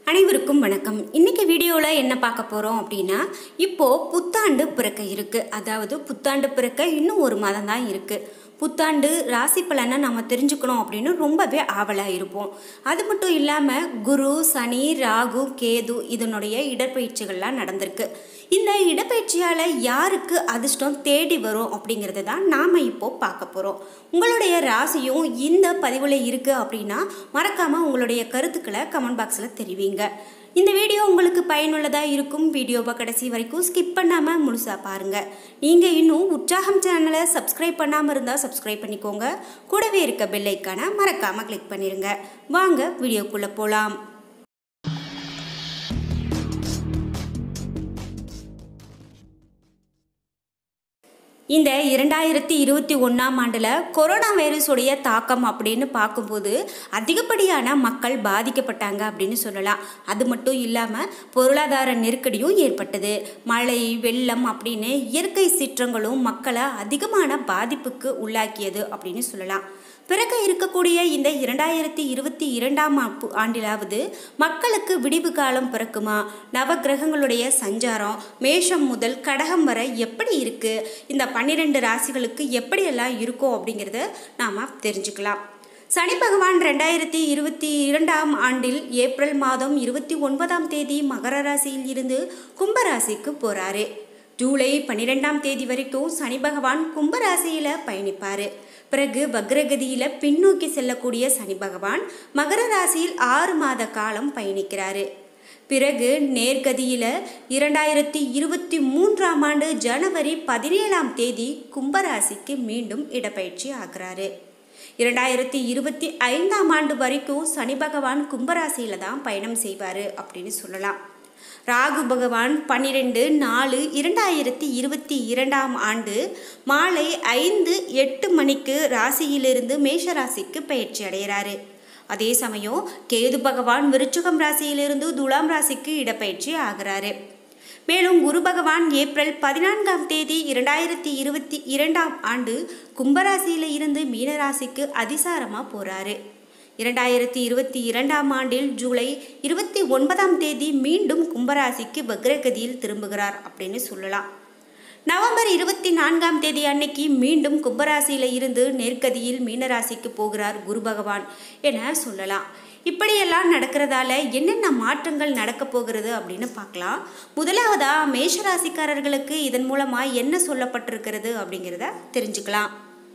அனைவருக்கும் வணக்கம் இன்னைக்கு வீடியோவில் என்ன பார்க்க போகிறோம் அப்படின்னா இப்போது புத்தாண்டு பிறக்க இருக்குது அதாவது புத்தாண்டு பிறக்க இன்னும் ஒரு மாதம் தான் இருக்குது புத்தாண்டு ராசி பலனை நம்ம தெரிஞ்சுக்கணும் அப்படின்னு ரொம்பவே ஆவலாக இருப்போம் அது மட்டும் இல்லாமல் குரு சனி ராகு கேது இதனுடைய இடப்பெயர்ச்சிகள்லாம் நடந்திருக்கு இந்த இடப்பெயர்ச்சியால் யாருக்கு அதிர்ஷ்டம் தேடி வரும் அப்படிங்கிறது தான் நாம் இப்போது பார்க்க போகிறோம் உங்களுடைய ராசியும் இந்த பதிவில் இருக்குது அப்படின்னா மறக்காமல் உங்களுடைய கருத்துக்களை கமெண்ட் பாக்ஸில் தெரிவிங்க இந்த வீடியோ உங்களுக்கு பயனுள்ளதாக இருக்கும் வீடியோவை கடைசி வரைக்கும் ஸ்கிப் பண்ணாமல் முழுசாக பாருங்கள் நீங்கள் இன்னும் உற்சாகம் சேனலை சப்ஸ்கிரைப் பண்ணாமல் இருந்தால் சப்ஸ்கிரைப் பண்ணிக்கோங்க கூடவே இருக்க பெல் ஐக்கானை மறக்காமல் கிளிக் பண்ணிடுங்க வாங்க வீடியோக்குள்ளே போகலாம் இந்த இரண்டாயிரத்தி இருபத்தி ஒன்றாம் ஆண்டில் கொரோனா வைரஸுடைய தாக்கம் அப்படின்னு பார்க்கும்போது அதிகப்படியான மக்கள் பாதிக்கப்பட்டாங்க அப்படின்னு சொல்லலாம் அது மட்டும் இல்லாமல் பொருளாதார நெருக்கடியும் ஏற்பட்டது மழை வெள்ளம் அப்படின்னு இயற்கை சீற்றங்களும் மக்களை அதிகமான பாதிப்புக்கு உள்ளாக்கியது அப்படின்னு சொல்லலாம் பிறக்க இருக்கக்கூடிய இந்த இரண்டாயிரத்தி இருபத்தி இரண்டாம் ஆப்பு- ஆண்டிலாவது மக்களுக்கு விடிவு காலம் பிறக்குமா நவக்கிரகங்களுடைய சஞ்சாரம் மேஷம் முதல் கடகம் வரை எப்படி இருக்கு இந்த பன்னிரெண்டு ராசிகளுக்கு எப்படியெல்லாம் இருக்கும் அப்படிங்கிறத நாம தெரிஞ்சுக்கலாம் சனி பகவான் ரெண்டாயிரத்தி இருபத்தி இரண்டாம் ஆண்டில் ஏப்ரல் மாதம் இருபத்தி ஒன்பதாம் தேதி மகர ராசியில் இருந்து கும்பராசிக்கு போறாரு ஜூலை பன்னிரெண்டாம் தேதி வரைக்கும் சனி பகவான் கும்பராசியில பயணிப்பாரு பிறகு வக்ரகதியில பின்னோக்கி செல்லக்கூடிய சனி பகவான் மகர ராசியில் ஆறு மாத காலம் பயணிக்கிறாரு பிறகு நேர்கதியில இரண்டாயிரத்தி இருபத்தி மூன்றாம் ஆண்டு ஜனவரி பதினேழாம் தேதி கும்பராசிக்கு மீண்டும் இடப்பெயர்ச்சி ஆகிறாரு இரண்டாயிரத்தி இருபத்தி ஐந்தாம் ஆண்டு வரைக்கும் சனி பகவான் கும்பராசியில தான் பயணம் செய்வார் அப்படின்னு சொல்லலாம் ராகு பகவான் பன்னிரெண்டு நாலு இரண்டாயிரத்தி இருபத்தி இரண்டாம் ஆண்டு மாலை ஐந்து எட்டு மணிக்கு ராசியிலிருந்து மேஷ ராசிக்கு பயிற்சி அடைகிறாரு அதே சமயம் கேது பகவான் விருச்சிகம் ராசியிலிருந்து துலாம் ராசிக்கு இடப்பெயர்ச்சி ஆகிறாரு மேலும் குரு பகவான் ஏப்ரல் பதினான்காம் தேதி இரண்டாயிரத்தி இருபத்தி இரண்டாம் ஆண்டு கும்பராசியில இருந்து மீனராசிக்கு அதிசாரமா போறாரு இரண்டாயிரத்தி இருபத்தி இரண்டாம் ஆண்டில் ஜூலை இருபத்தி ஒன்பதாம் தேதி மீண்டும் கும்பராசிக்கு வக்ரகதியில் திரும்புகிறார் அப்படின்னு சொல்லலாம் நவம்பர் இருபத்தி நான்காம் தேதி அன்னைக்கு மீண்டும் கும்பராசியில இருந்து நேர்கதியில் மீனராசிக்கு போகிறார் குரு பகவான் என சொல்லலாம் இப்படியெல்லாம் நடக்கிறதால என்னென்ன மாற்றங்கள் நடக்க போகிறது அப்படின்னு பார்க்கலாம் முதலாவதா மேஷராசிக்காரர்களுக்கு இதன் மூலமா என்ன சொல்லப்பட்டிருக்கிறது அப்படிங்கிறத தெரிஞ்சுக்கலாம்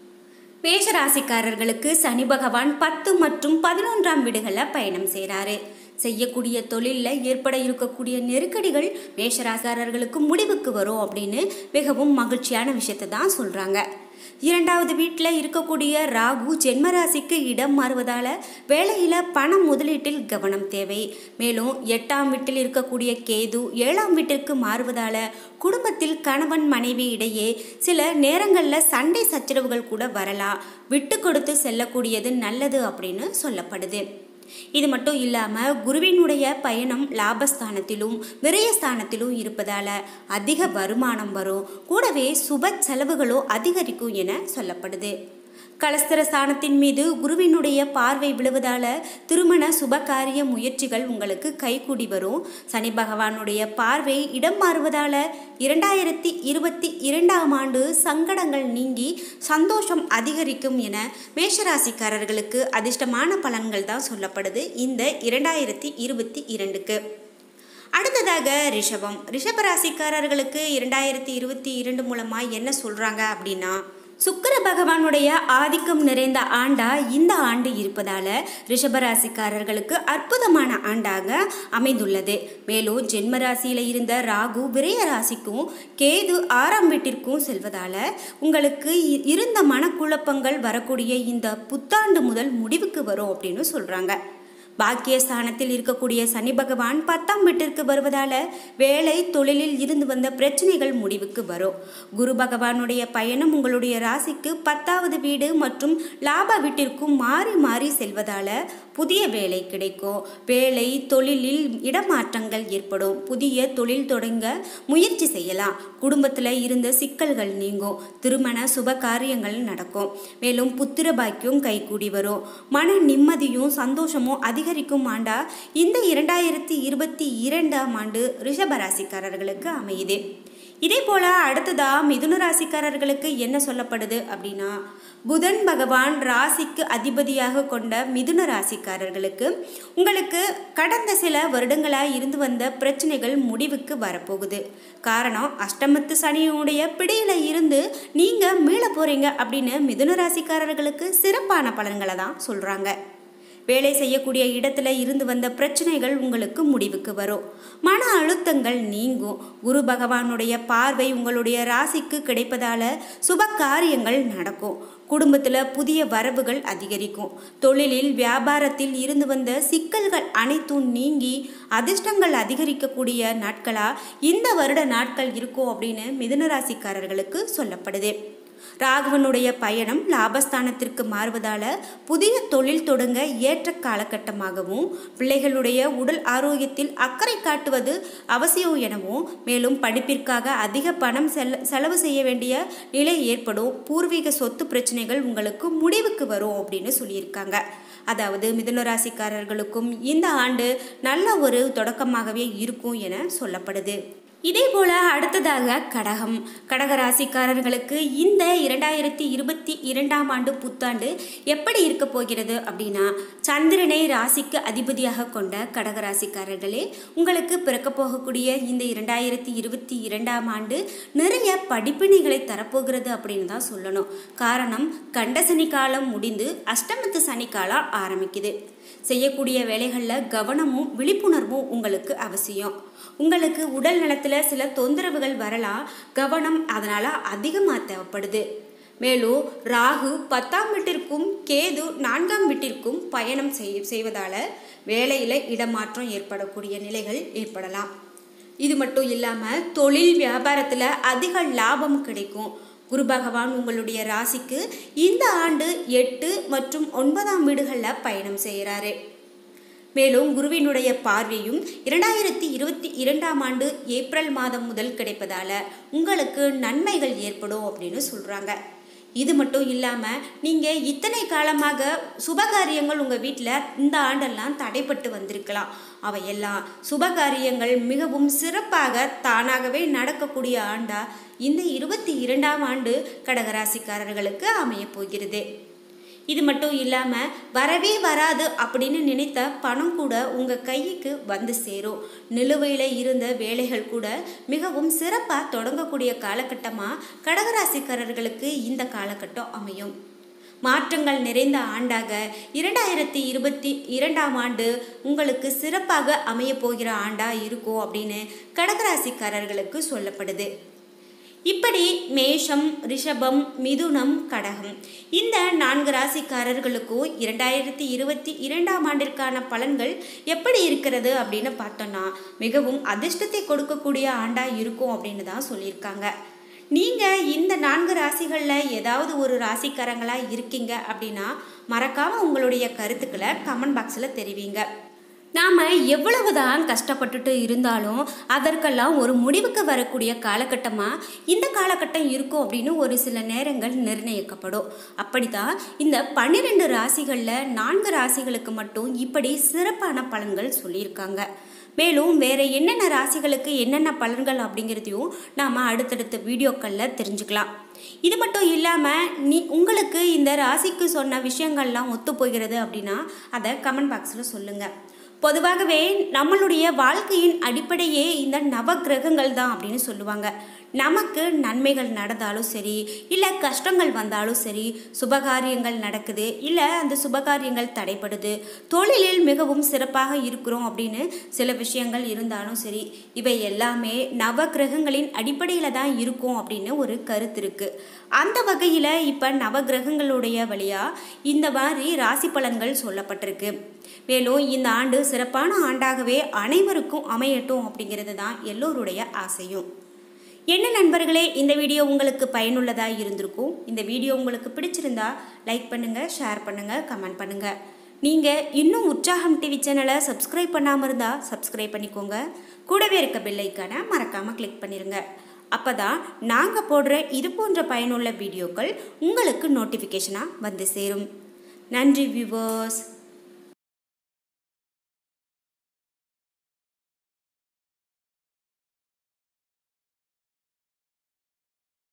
மேஷராசிக்காரர்களுக்கு சனி பகவான் பத்து மற்றும் பதினொன்றாம் வீடுகளில் பயணம் செய்கிறாரு செய்யக்கூடிய தொழிலில் ஏற்பட இருக்கக்கூடிய நெருக்கடிகள் மேஷராசிக்காரர்களுக்கு முடிவுக்கு வரும் அப்படின்னு மிகவும் மகிழ்ச்சியான விஷயத்தை தான் சொல்கிறாங்க இரண்டாவது வீட்டில் இருக்கக்கூடிய ராகு ஜென்மராசிக்கு இடம் மாறுவதால் வேலையில் பண முதலீட்டில் கவனம் தேவை மேலும் எட்டாம் வீட்டில் இருக்கக்கூடிய கேது ஏழாம் வீட்டிற்கு மாறுவதால் குடும்பத்தில் கணவன் மனைவி இடையே சில நேரங்களில் சண்டை சச்சரவுகள் கூட வரலாம் விட்டு கொடுத்து செல்லக்கூடியது நல்லது அப்படின்னு சொல்லப்படுது இது மட்டும் இல்லாமல் குருவினுடைய பயணம் லாபஸ்தானத்திலும் விரயஸ்தானத்திலும் இருப்பதால் அதிக வருமானம் வரும் கூடவே சுப செலவுகளும் அதிகரிக்கும் என சொல்லப்படுது கலஸ்தர ஸ்தானத்தின் மீது குருவினுடைய பார்வை விழுவதால திருமண சுபகாரிய முயற்சிகள் உங்களுக்கு கைகூடி வரும் சனி பகவானுடைய பார்வை இடம் மாறுவதால இரண்டாயிரத்தி இருபத்தி இரண்டாம் ஆண்டு சங்கடங்கள் நீங்கி சந்தோஷம் அதிகரிக்கும் என மேஷராசிக்காரர்களுக்கு அதிர்ஷ்டமான பலன்கள் தான் சொல்லப்படுது இந்த இரண்டாயிரத்தி இருபத்தி இரண்டுக்கு அடுத்ததாக ரிஷபம் ரிஷபராசிக்காரர்களுக்கு இரண்டாயிரத்தி இருபத்தி இரண்டு மூலமாக என்ன சொல்கிறாங்க அப்படின்னா சுக்கிர பகவானுடைய ஆதிக்கம் நிறைந்த ஆண்டா இந்த ஆண்டு இருப்பதால ரிஷபராசிக்காரர்களுக்கு அற்புதமான ஆண்டாக அமைந்துள்ளது மேலும் ஜென்ம ராசியில இருந்த ராகு விரய ராசிக்கும் கேது ஆறாம் வீட்டிற்கும் செல்வதால உங்களுக்கு இ- இருந்த மனக்குழப்பங்கள் வரக்கூடிய இந்த புத்தாண்டு முதல் முடிவுக்கு வரும் அப்படின்னு சொல்றாங்க பாக்கியஸ்தானத்தில் இருக்கக்கூடிய சனி பகவான் பத்தாம் வீட்டிற்கு வருவதால வேலை தொழிலில் இருந்து வந்த பிரச்சனைகள் முடிவுக்கு வரும் குரு பகவானுடைய பயணம் உங்களுடைய ராசிக்கு பத்தாவது வீடு மற்றும் லாப வீட்டிற்கும் மாறி மாறி செல்வதால புதிய வேலை கிடைக்கும் வேலை தொழிலில் இடமாற்றங்கள் ஏற்படும் புதிய தொழில் தொடங்க முயற்சி செய்யலாம் குடும்பத்தில் இருந்த சிக்கல்கள் நீங்கும் திருமண சுப காரியங்கள் நடக்கும் மேலும் புத்திர பாக்கியம் கைகூடி வரும் மன நிம்மதியும் சந்தோஷமும் அதிகரிக்கும் ஆண்டா இந்த இரண்டாயிரத்தி இருபத்தி இரண்டாம் ஆண்டு ரிஷபராசிக்காரர்களுக்கு அமையுது இதே போல் அடுத்ததா மிதுன ராசிக்காரர்களுக்கு என்ன சொல்லப்படுது அப்படின்னா புதன் பகவான் ராசிக்கு அதிபதியாக கொண்ட மிதுன ராசிக்காரர்களுக்கு உங்களுக்கு கடந்த சில வருடங்களாக இருந்து வந்த பிரச்சனைகள் முடிவுக்கு வரப்போகுது காரணம் அஷ்டமத்து சனியுடைய பிடியில் இருந்து நீங்கள் மீள போகிறீங்க அப்படின்னு மிதுன ராசிக்காரர்களுக்கு சிறப்பான பலன்களை தான் சொல்கிறாங்க வேலை செய்யக்கூடிய இடத்துல இருந்து வந்த பிரச்சனைகள் உங்களுக்கு முடிவுக்கு வரும் மன அழுத்தங்கள் நீங்கும் குரு பகவானுடைய பார்வை உங்களுடைய ராசிக்கு கிடைப்பதால சுப காரியங்கள் நடக்கும் குடும்பத்தில் புதிய வரவுகள் அதிகரிக்கும் தொழிலில் வியாபாரத்தில் இருந்து வந்த சிக்கல்கள் அனைத்தும் நீங்கி அதிர்ஷ்டங்கள் அதிகரிக்கக்கூடிய நாட்களாக இந்த வருட நாட்கள் இருக்கும் அப்படின்னு மிதுனராசிக்காரர்களுக்கு சொல்லப்படுது ராகவனுடைய பயணம் லாபஸ்தானத்திற்கு மாறுவதால புதிய தொழில் தொடங்க ஏற்ற காலகட்டமாகவும் பிள்ளைகளுடைய உடல் ஆரோக்கியத்தில் அக்கறை காட்டுவது அவசியம் எனவும் மேலும் படிப்பிற்காக அதிக பணம் செல செலவு செய்ய வேண்டிய நிலை ஏற்படும் பூர்வீக சொத்து பிரச்சனைகள் உங்களுக்கு முடிவுக்கு வரும் அப்படின்னு சொல்லியிருக்காங்க அதாவது மிதுனராசிக்காரர்களுக்கும் இந்த ஆண்டு நல்ல ஒரு தொடக்கமாகவே இருக்கும் என சொல்லப்படுது இதே போல அடுத்ததாக கடகம் கடக ராசிக்காரர்களுக்கு இந்த இரண்டாயிரத்தி இருபத்தி இரண்டாம் ஆண்டு புத்தாண்டு எப்படி இருக்க போகிறது அப்படின்னா சந்திரனை ராசிக்கு அதிபதியாக கொண்ட கடக ராசிக்காரர்களே உங்களுக்கு பிறக்க போகக்கூடிய இந்த இரண்டாயிரத்தி இருபத்தி இரண்டாம் ஆண்டு நிறைய படிப்பினைகளை தரப்போகிறது அப்படின்னு தான் சொல்லணும் காரணம் கண்ட சனி காலம் முடிந்து அஷ்டமத்து சனி காலம் ஆரம்பிக்குது செய்யக்கூடிய வேலைகளில் கவனமும் விழிப்புணர்வும் உங்களுக்கு அவசியம் உங்களுக்கு உடல் நலத்தில் சில தொந்தரவுகள் வரலாம் கவனம் அதனால் அதிகமாக தேவைப்படுது மேலும் ராகு பத்தாம் வீட்டிற்கும் கேது நான்காம் வீட்டிற்கும் பயணம் செய் செய்வதால் வேலையில் இடமாற்றம் ஏற்படக்கூடிய நிலைகள் ஏற்படலாம் இது மட்டும் இல்லாமல் தொழில் வியாபாரத்தில் அதிக லாபம் கிடைக்கும் குரு பகவான் உங்களுடைய ராசிக்கு இந்த ஆண்டு எட்டு மற்றும் ஒன்பதாம் வீடுகளில் பயணம் செய்கிறாரு மேலும் குருவினுடைய பார்வையும் இரண்டாயிரத்தி இருபத்தி இரண்டாம் ஆண்டு ஏப்ரல் மாதம் முதல் கிடைப்பதால உங்களுக்கு நன்மைகள் ஏற்படும் அப்படின்னு சொல்கிறாங்க இது மட்டும் இல்லாமல் நீங்கள் இத்தனை காலமாக சுபகாரியங்கள் உங்கள் வீட்டில் இந்த ஆண்டெல்லாம் தடைப்பட்டு வந்திருக்கலாம் அவையெல்லாம் சுபகாரியங்கள் மிகவும் சிறப்பாக தானாகவே நடக்கக்கூடிய ஆண்டா இந்த இருபத்தி இரண்டாம் ஆண்டு கடகராசிக்காரர்களுக்கு அமையப் போகிறது இது மட்டும் இல்லாமல் வரவே வராது அப்படின்னு நினைத்த பணம் கூட உங்கள் கைக்கு வந்து சேரும் நிலுவையில் இருந்த வேலைகள் கூட மிகவும் சிறப்பாக தொடங்கக்கூடிய காலகட்டமாக கடகராசிக்காரர்களுக்கு இந்த காலகட்டம் அமையும் மாற்றங்கள் நிறைந்த ஆண்டாக இரண்டாயிரத்தி இருபத்தி இரண்டாம் ஆண்டு உங்களுக்கு சிறப்பாக அமையப் போகிற ஆண்டாக இருக்கும் அப்படின்னு கடகராசிக்காரர்களுக்கு சொல்லப்படுது இப்படி மேஷம் ரிஷபம் மிதுனம் கடகம் இந்த நான்கு ராசிக்காரர்களுக்கும் இரண்டாயிரத்தி இருபத்தி இரண்டாம் ஆண்டிற்கான பலன்கள் எப்படி இருக்கிறது அப்படின்னு பார்த்தோன்னா மிகவும் அதிர்ஷ்டத்தை கொடுக்கக்கூடிய ஆண்டாக இருக்கும் அப்படின்னு தான் சொல்லியிருக்காங்க நீங்கள் இந்த நான்கு ராசிகளில் ஏதாவது ஒரு ராசிக்காரங்களாக இருக்கீங்க அப்படின்னா மறக்காமல் உங்களுடைய கருத்துக்களை கமெண்ட் பாக்ஸில் தெரிவிங்க நாம் எவ்வளவுதான் கஷ்டப்பட்டுட்டு இருந்தாலும் அதற்கெல்லாம் ஒரு முடிவுக்கு வரக்கூடிய காலகட்டமாக இந்த காலகட்டம் இருக்கும் அப்படின்னு ஒரு சில நேரங்கள் நிர்ணயிக்கப்படும் அப்படிதான் இந்த பன்னிரெண்டு ராசிகளில் நான்கு ராசிகளுக்கு மட்டும் இப்படி சிறப்பான பலன்கள் சொல்லியிருக்காங்க மேலும் வேறு என்னென்ன ராசிகளுக்கு என்னென்ன பலன்கள் அப்படிங்கிறதையும் நாம் அடுத்தடுத்த வீடியோக்களில் தெரிஞ்சுக்கலாம் இது மட்டும் இல்லாமல் நீ உங்களுக்கு இந்த ராசிக்கு சொன்ன விஷயங்கள்லாம் ஒத்து போகிறது அப்படின்னா அதை கமெண்ட் பாக்ஸில் சொல்லுங்கள் பொதுவாகவே நம்மளுடைய வாழ்க்கையின் அடிப்படையே இந்த நவ கிரகங்கள் தான் அப்படின்னு சொல்லுவாங்க நமக்கு நன்மைகள் நடந்தாலும் சரி இல்லை கஷ்டங்கள் வந்தாலும் சரி சுபகாரியங்கள் நடக்குது இல்லை அந்த சுபகாரியங்கள் தடைப்படுது தொழிலில் மிகவும் சிறப்பாக இருக்கிறோம் அப்படின்னு சில விஷயங்கள் இருந்தாலும் சரி இவை எல்லாமே நவ கிரகங்களின் அடிப்படையில் தான் இருக்கும் அப்படின்னு ஒரு கருத்து இருக்குது அந்த வகையில் இப்போ நவகிரகங்களுடைய வழியாக இந்த மாதிரி ராசி பலன்கள் சொல்லப்பட்டிருக்கு மேலும் இந்த ஆண்டு சிறப்பான ஆண்டாகவே அனைவருக்கும் அமையட்டும் அப்படிங்கிறது தான் எல்லோருடைய ஆசையும் என்ன நண்பர்களே இந்த வீடியோ உங்களுக்கு பயனுள்ளதாக இருந்திருக்கும் இந்த வீடியோ உங்களுக்கு பிடிச்சிருந்தா லைக் பண்ணுங்கள் ஷேர் பண்ணுங்கள் கமெண்ட் பண்ணுங்கள் நீங்கள் இன்னும் உற்சாகம் டிவி சேனலை சப்ஸ்கிரைப் பண்ணாமல் இருந்தால் சப்ஸ்கிரைப் பண்ணிக்கோங்க கூடவே இருக்க பெல்லைக்கான மறக்காமல் கிளிக் பண்ணிடுங்க அப்போ தான் நாங்கள் போடுற இது போன்ற பயனுள்ள வீடியோக்கள் உங்களுக்கு நோட்டிஃபிகேஷனாக வந்து சேரும் நன்றி வியூவர்ஸ்